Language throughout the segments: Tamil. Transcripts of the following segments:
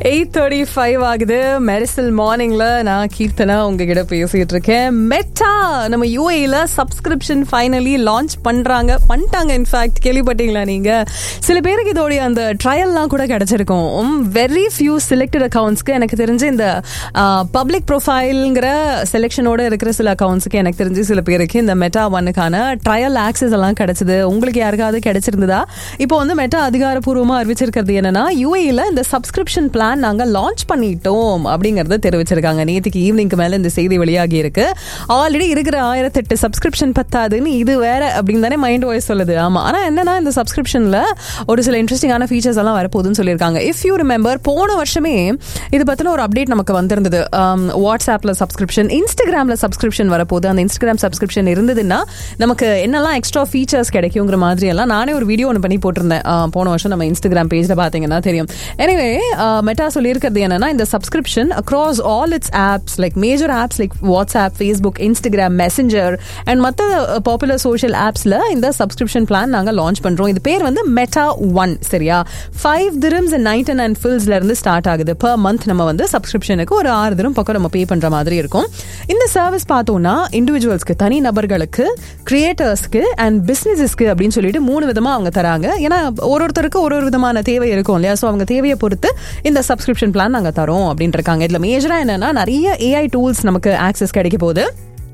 எயிட் தேர்ட்டி ஃபைவ் ஆகுது மெரிசல் மார்னிங்ல நான் கீர்த்தனா உங்ககிட்ட பேசிட்டு இருக்கேன் மெட்டா நம்ம யூஏல சப்ஸ்கிரிப்ஷன் ஃபைனலி லான்ச் பண்றாங்க பண்ணிட்டாங்க இன்ஃபேக்ட் கேள்விப்பட்டீங்களா நீங்க சில பேருக்கு இதோடைய அந்த ட்ரையல்லாம் கூட கிடைச்சிருக்கும் வெரி ஃபியூ செலக்டட் அக்கௌண்ட்ஸ்க்கு எனக்கு தெரிஞ்சு இந்த பப்ளிக் ப்ரொஃபைல்ங்கிற செலெக்ஷனோட இருக்கிற சில அக்கௌண்ட்ஸ்க்கு எனக்கு தெரிஞ்சு சில பேருக்கு இந்த மெட்டா ஒன்னுக்கான ட்ரையல் ஆக்சஸ் எல்லாம் கிடைச்சது உங்களுக்கு யாருக்காவது கிடைச்சிருந்ததா இப்போ வந்து மெட்டா அதிகாரப்பூர்வமா அறிவிச்சிருக்கிறது என்னன்னா யூஏல இந்த சப்ஸ்கிரிப்ஷன் பிளான் நாங்க லான்ச் பண்ணிட்டோம் அப்படிங்கறத தெரிவிச்சிருக்காங்க நேற்றுக்கு ஈவினிங்க்கு மேல இந்த செய்தி வெளியாகி இருக்கு ஆல்ரெடி இருக்கிற ஆயிரத்தெட்டு சப்ஸ்கிரிப்ஷன் பத்தாதுன்னு இது வேற அப்படின்னு தானே மைண்ட் வாய்ஸ் சொல்லுது ஆமா ஆனா என்னன்னா இந்த சப்ஸ்கிரிப்ஷன்ல ஒரு சில இன்ட்ரெஸ்டிங்கான ஃபீச்சர்ஸ் எல்லாம் வரப்போகுதுன்னு சொல்லியிருக்காங்க இஃப் யூ ரிமெம்பர் போன வருஷமே இது பத்தின ஒரு அப்டேட் நமக்கு வந்திருந்தது வாட்ஸ்அப்ல சப்ஸ்கிரிப்ஷன் இன்ஸ்டாகிராம்ல சப்ஸ்கிரிப்ஷன் வரப்போகுது அந்த இன்ஸ்டாகிராம் சப்ஸ்கிரிப்ஷன் இருந்ததுன்னா நமக்கு என்னெல்லாம் எக்ஸ்ட்ரா ஃபீச்சர்ஸ் கிடைக்குங்கிற மாதிரி எல்லாம் நானே ஒரு வீடியோ ஒன்று பண்ணி போட்டிருந்தேன் ஆஹ் போன வருஷம் நம்ம இன்ஸ்டாகிராம் பேஜ்ல பாத்தீங்கன்னா தெரியும் எனிவே மெட்டா சொல்லியிருக்கிறது என்னன்னா இந்த subscription across all its apps like major apps like WhatsApp Facebook Instagram Messenger and மற்ற பாப்புலர் சோஷியல் ஆப்ஸ்ல இந்த சப்ஸ்கிரிப்ஷன் பிளான் நாங்க லான்ச் பண்றோம் இது பேர் வந்து மெட்டா ஒன் சரியா five dirhams and ninety nine ஃபில்ஸ்ல இருந்து ஸ்டார்ட் ஆகுது per மந்த் நம்ம வந்து சப்ஸ்கிரிப்ஷனுக்கு ஒரு ஆறு தினம் பக்கம் நம்ம பே பண்ற மாதிரி இருக்கும் இந்த சர்வீஸ் பார்த்தோம்னா இண்டிவிஜுவல்ஸ்க்கு தனி நபர்களுக்கு கிரியேட்டர்ஸ்க்கு அண்ட் பிசினஸஸ்க்கு அப்படின்னு சொல்லிட்டு மூணு விதமா அவங்க தராங்க ஏன்னா ஒரு ஒருத்தருக்கு ஒரு ஒரு விதமான தேவை இருக்கும் இல்லையா ஸோ அவங்க தேவையை பொறுத்து இந்த சப்ஸ்கிரிப்ஷன் பிளான் நாங்கள் தரோம் அப்படின்ட்டு இருக்காங்க இதில் மேஜராக என்னன்னா நிறைய ஏஐ டூல்ஸ் நமக்கு ஆக்சஸ் கிடைக்க போகுது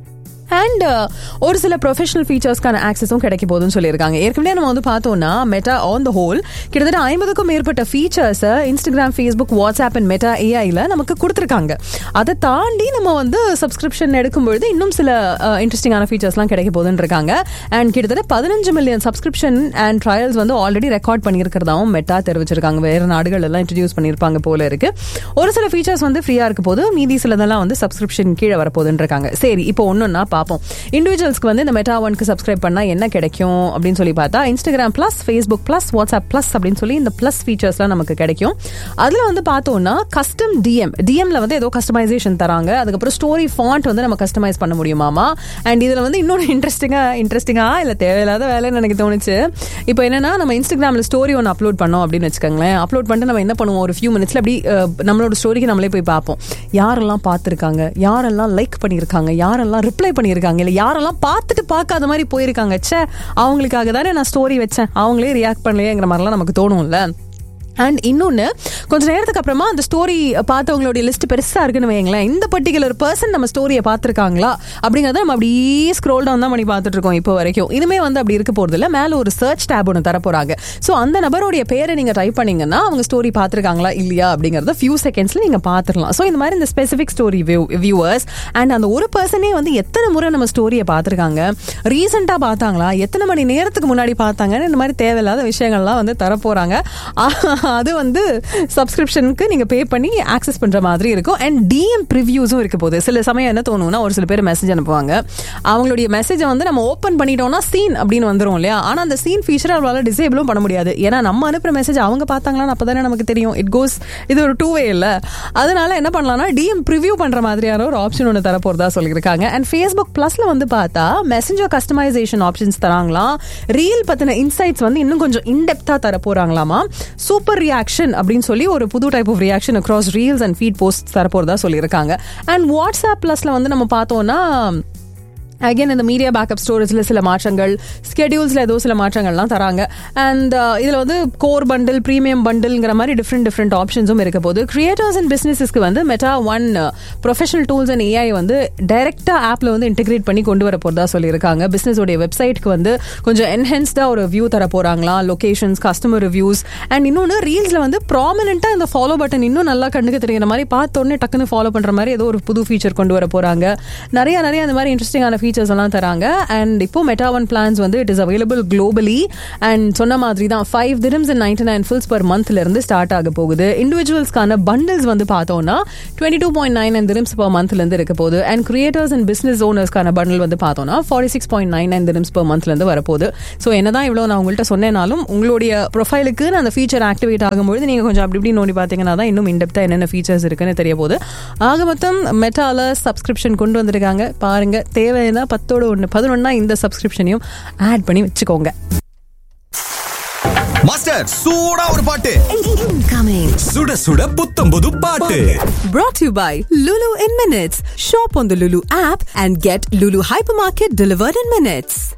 அண்ட் ஒரு சில ப்ரொஃபஷனல் ஃபீச்சர்ஸ்க்கான ஆக்சஸும் கிடைக்க போகுதுன்னு சொல்லியிருக்காங்க ஏற்கனவே நம்ம வந்து பார்த்தோம்னா மெட்டா ஆன் த ஹோல் கிட்டத்தட்ட ஐம்பதுக்கும் மேற்பட்ட ஃபீச்சர்ஸை Instagram Facebook WhatsApp and Meta ஏஐல நமக்கு கொடுத்துருக்காங்க அதை தாண்டி நம்ம வந்து சப்ஸ்கிரிப்ஷன் எடுக்கும்பொழுது இன்னும் சில இன்ட்ரெஸ்டிங்கான ஃபீச்சர்ஸ்லாம் கிடைக்க போகுதுன்னு இருக்காங்க அண்ட் கிட்டத்தட்ட பதினஞ்சு மில்லியன் சப்ஸ்கிரிப்ஷன் அண்ட் ட்ரையல்ஸ் வந்து ஆல்ரெடி ரெக்கார்ட் பண்ணியிருக்கிறதாவும் மெட்டா தெரிவிச்சிருக்காங்க வேறு நாடுகள் எல்லாம் இன்ட்ரடியூஸ் பண்ணியிருப்பாங்க போல இருக்கு ஒரு சில ஃபீச்சர்ஸ் வந்து ஃப்ரீயாக இருக்க போது மீதி சிலதெல்லாம் வந்து சப்ஸ்கிரிப்ஷன் கீழே வரப்போகுதுன்னு இருக்காங்க சரி இப்போ ஒன்றுன்னா பார்ப்போம் இண்டிவிஜுவல்ஸ்க்கு வந்து இந்த மெட்டா ஒன்க்கு சப்ஸ்கிரைப் பண்ணா என்ன கிடைக்கும் அப்படின்னு சொல்லி பார்த்தா Instagram plus Facebook plus WhatsApp plus அப்படின்னு சொல்லி இந்த பிளஸ் ஃபீச்சர்ஸ்லாம் நமக்கு கிடைக்கும் அதுல வந்து பார்த்தோம்னா கஸ்டம் டிஎம் டிஎம்ல வந்து ஏதோ கஸ்டமைசேஷன் தராங்க அதுக்கப்புறம் ஸ்டோரி ஃபாண்ட் வந்து நம்ம கஸ்டமைஸ் பண்ண முடியுமாமா அண்ட் இதுல வந்து இன்னொரு இன்ட்ரெஸ்டிங்கா இன்ட்ரெஸ்டிங்கா இல்ல தேவையில்லாத வேலைன்னு எனக்கு தோணுச்சு இப்போ என்னன்னா நம்ம இன்ஸ்டாகிராம்ல ஸ்டோரி ஒன்று அப்லோட் பண்ணோம் அப்படின்னு வச்சுக்கோங்களேன் அப்லோட் பண்ணிட்டு நம்ம என்ன பண்ணுவோம் ஒரு ஃபியூ மினிட்ஸ்ல அப்படி அஹ், நம்மளோட ஸ்டோரிக்கு நம்மளே போய் பார்ப்போம் யாரெல்லாம் பார்த்துருக்காங்க யாரெல்லாம் லைக் பண்ணியிருக்காங்க யாரெல்லாம் ரிப்ளை பண்ணியிருக்காங்க இல்லை யாரெல்லாம் பார்த்துட்டு பார்க்காத மாதிரி போயிருக்காங்க ச்சே அவங்களுக்காக தானே நான் ஸ்டோரி வச்சேன் அவங்களே ரியாக்ட் பண்ணலையேங்கிற மாதிரிலாம் நமக்கு தோணும்ல அண்ட் இன்னொன்று கொஞ்ச நேரத்துக்கு அப்புறமா அந்த ஸ்டோரி பார்த்தவங்களுடைய லிஸ்ட் பெருசாக இருக்குன்னு வைங்களேன் இந்த பர்டிகுலர் பர்சன் நம்ம ஸ்டோரியை பார்த்துருக்காங்களா அப்படிங்கிறத நம்ம அப்படியே ஸ்க்ரோல் டவுன் தான் பண்ணி பார்த்துட்டு இருக்கோம் இப்போ வரைக்கும் இனிமே வந்து அப்படி இருக்க போகிறது இல்லை மேலே ஒரு சர்ச் டேப் ஒன்று தரப்போறாங்க ஸோ அந்த நபருடைய பேரை நீங்கள் டைப் பண்ணீங்கன்னா அவங்க ஸ்டோரி பார்த்துருக்காங்களா இல்லையா அப்படிங்கிறத ஃபியூ செகண்ட்ஸில் நீங்கள் பார்த்துடலாம் ஸோ இந்த மாதிரி இந்த specific story view viewers and அந்த ஒரு பர்சனே வந்து எத்தனை முறை நம்ம ஸ்டோரியை பார்த்துருக்காங்க ரீசெண்டாக பார்த்தாங்களா எத்தனை மணி நேரத்துக்கு முன்னாடி பார்த்தாங்கன்னு இந்த மாதிரி தேவையில்லாத விஷயங்கள்லாம் வந்து தரப்போறாங்க அது வந்து சப்ஸ்கிரிப்ஷனுக்கு நீங்க பே பண்ணி ஆக்சஸ் பண்ற மாதிரி இருக்கும் அண்ட் டிஎம் ப்ரிவியூஸும் இருக்க போகுது சில சமயம் என்ன தோணும்னா ஒரு சில பேர் மெசேஜ் அனுப்புவாங்க அவங்களுடைய மெசேஜை வந்து நம்ம ஓப்பன் பண்ணிட்டோம்னா சீன் அப்படின்னு வந்துரும் இல்லையா ஆனா அந்த சீன் ஃபீச்சர் அவங்களால டிசேபிளும் பண்ண முடியாது ஏன்னா நம்ம அனுப்புற மெசேஜ் அவங்க பார்த்தாங்களான்னு அப்பதானே நமக்கு தெரியும் இட் கோஸ் இது ஒரு டூ வே இல்ல அதனால என்ன பண்ணலாம்னா டிஎம் ப்ரிவியூ பண்ற மாதிரியான ஒரு ஆப்ஷன் ஒன்று தரப்போறதா சொல்லியிருக்காங்க அண்ட் ஃபேஸ்புக் பிளஸ்ல வந்து பார்த்தா மெசஞ்சர் கஸ்டமைசேஷன் ஆப்ஷன்ஸ் தராங்களாம் ரீல் பத்தின இன்சைட்ஸ் வந்து இன்னும் கொஞ்சம் இன்டெப்தா தர போறாங்களாமா சூப்பர் ரியாக்ஷன் அப்படின்னு சொல்லி ஒரு புது type of reaction across reels and feed post தரப்போறதா சொல்லியிருக்காங்க அண்ட் வாட்ஸ்அப் பிளஸ்ல வந்து நம்ம பார்த்தோம்னா அகைன் இந்த மீடியா பேக்கப் ஸ்டோரேஜில் சில மாற்றங்கள் ஸ்கெடியூல்ஸில் ஏதோ சில மாற்றங்கள்லாம் தராங்க அண்ட் இதில் வந்து கோர் பண்டில் ப்ரீமியம் பண்டில்ங்கிற மாதிரி டிஃப்ரெண்ட் டிஃப்ரெண்ட் ஆப்ஷன்ஸும் இருக்க போது கிரியேட்டர்ஸ் அண்ட் பிஸ்னஸஸ்க்கு வந்து Meta one professional tools and AI வந்து டைரெக்டாக ஆப்பில் வந்து இன்டிகிரேட் பண்ணி கொண்டு வர போகிறதா சொல்லியிருக்காங்க பிஸ்னஸோடைய வெப்சைட்க்கு வந்து கொஞ்சம் என்ஹென்ஸ்டாக ஒரு வியூ தர போகிறாங்களா லொகேஷன்ஸ் கஸ்டமர் ரிவ்யூஸ் அண்ட் இன்னொன்று ரீல்ஸில் வந்து ப்ராமினெண்ட்டாக இந்த ஃபாலோ பட்டன் இன்னும் நல்லா கண்ணுக்கு தெரியுற மாதிரி பார்த்த உடனே டக்குன்னு ஃபாலோ பண்ணுற மாதிரி ஏதோ ஒரு புது ஃபீச்சர் கொண்டு வர போகிறாங்க நிறைய நிறைய அந்த மாதிரி இன்ட்ரெஸ்டிங்கான ஃபீச்சர்ஸ் எல்லாம் தராங்க அண்ட் இப்போ மெட்டா ஒன் பிளான்ஸ் வந்து it is available globally and சொன்ன மாதிரி தான் five dirhams and ninety nine fils per மந்த்ல இருந்து ஸ்டார்ட் ஆக போகுது இண்டிவிஜுவல்ஸ்க்கான பண்டில்ஸ் வந்து பார்த்தோம்னா twenty two point nine nine dirhams per மந்த்ல இருந்து இருக்க போகுது அண்ட் கிரியேட்டர்ஸ் அண்ட் பிசினஸ் ஓனர்ஸ்க்கான பண்டில் வந்து பார்த்தோம்னா forty six point nine nine dirhams per மந்த்ல இருந்து வரப்போகுது ஸோ என்னதான் இவ்வளோ நான் உங்கள்கிட்ட சொன்னேனாலும் உங்களுடைய ப்ரொஃபைலுக்கு அந்த ஃபீச்சர் ஆக்டிவேட் ஆகும்போது நீங்க கொஞ்சம் அப்படி இப்படி நோண்டி பார்த்தீங்கன்னா தான் இன்னும் இன்டெப்தா என்னென்ன ஃபீச்சர்ஸ் இருக்குன்னு தெரிய போகுது ஆக மொத்தம் மெட்டால சப்ஸ்கிரிப்ஷன் கொண்டு வந்திருக்காங்க பாருங்க தேவைன்னா பத்தோட ஒன்று பதினொன்னா இந்த சப்ஸ்கிரிப்ஷனையும் ஆட் பண்ணி வச்சுக்கோங்க மாஸ்டர் சூடா ஒரு பாட்டு Incoming. சுட சுட புத்தம் புது பாட்டு Brought to you by Lulu in Minutes. Shop on the Lulu app and get Lulu Hypermarket delivered in minutes.